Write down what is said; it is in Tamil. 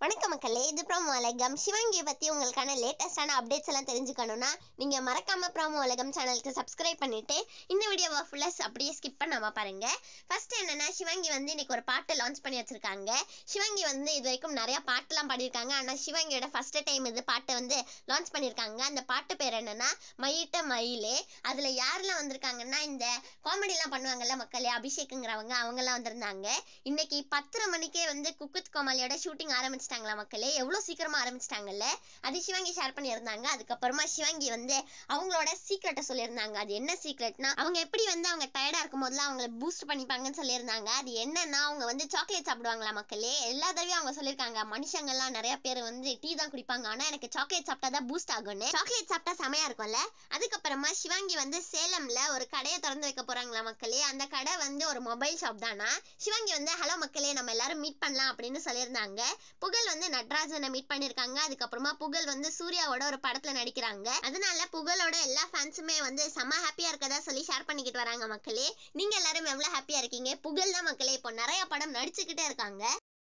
வணக்கம் மக்களே இது ப்ரோமோ உலகம் சிவங்கியை பற்றி உங்களுக்கான லேட்டஸ்டான அப்டேட்ஸ் எல்லாம் தெரிஞ்சுக்கணும்னா நீங்கள் மறக்காம ப்ரோமோ உலகம் சேனலுக்கு சப்ஸ்கிரைப் பண்ணிட்டு இந்த வீடியோவை ஃபுல்லாக அப்படியே ஸ்கிப் பண்ணாம பாருங்க ஃபர்ஸ்ட் என்னன்னா சிவங்கி வந்து இன்னைக்கு ஒரு பாட்டு லான்ச் பண்ணி வச்சிருக்காங்க சிவங்கி வந்து இது வரைக்கும் நிறைய பாட்டுலாம் பாடியிருக்காங்க ஆனால் சிவங்கியோட ஃபர்ஸ்ட் டைம் இது பாட்டை வந்து லான்ச் பண்ணியிருக்காங்க அந்த பாட்டு பேர் என்னன்னா மயிட்ட மயிலே அதில் யாரெல்லாம் வந்திருக்காங்கன்னா இந்த காமெடிலாம் பண்ணுவாங்கல்ல மக்களே அபிஷேக்குங்கிறவங்க அவங்கெல்லாம் வந்திருந்தாங்க இன்னைக்கு பத்தரை மணிக்கே வந்து குக்குத் கோமாளியோட ஷூட்டிங் ஆரம்பிச்சிட்டாங்களா மக்களே எவ்வளோ சீக்கிரமா ஆரம்பிச்சிட்டாங்கல்ல அது சிவாங்கி ஷேர் பண்ணியிருந்தாங்க அதுக்கப்புறமா சிவாங்கி வந்து அவங்களோட சீக்ரெட்டை சொல்லியிருந்தாங்க அது என்ன சீக்ரெட்னா அவங்க எப்படி வந்து அவங்க டயர்டா இருக்கும் போதெல்லாம் அவங்கள பூஸ்ட் பண்ணிப்பாங்கன்னு சொல்லியிருந்தாங்க அது என்னன்னா அவங்க வந்து சாக்லேட் சாப்பிடுவாங்களா மக்களே எல்லா தடவையும் அவங்க சொல்லியிருக்காங்க மனுஷங்கள்லாம் நிறைய பேர் வந்து டீ தான் குடிப்பாங்க ஆனா எனக்கு சாக்லேட் சாப்பிட்டா தான் பூஸ்ட் ஆகும்னு சாக்லேட் சாப்பிட்டா செமையா இருக்கும்ல அதுக்கப்புறமா சிவாங்கி வந்து சேலம்ல ஒரு கடையை திறந்து வைக்க போறாங்களா மக்களே அந்த கடை வந்து ஒரு மொபைல் ஷாப் தானா சிவாங்கி வந்து ஹலோ மக்களே நம்ம எல்லாரும் மீட் பண்ணலாம் அப்படின்னு சொல்லியிருந்தாங்க புகழ் வந்து நட்ராஜனை மீட் பண்ணியிருக்காங்க அதுக்கப்புறமா புகழ் வந்து சூர்யாவோட ஒரு படத்துல நடிக்கிறாங்க அதனால புகழோட எல்லா ஃபேன்ஸுமே வந்து செம்ம ஹாப்பியா இருக்கதா சொல்லி ஷேர் பண்ணிக்கிட்டு வராங்க மக்களே நீங்க எல்லாரும் எவ்வளவு ஹாப்பியா இருக்கீங்க புகழ் தான் மக்களே இப்போ நிறைய படம் நடிச்சுக்கிட்டே இருக்காங்க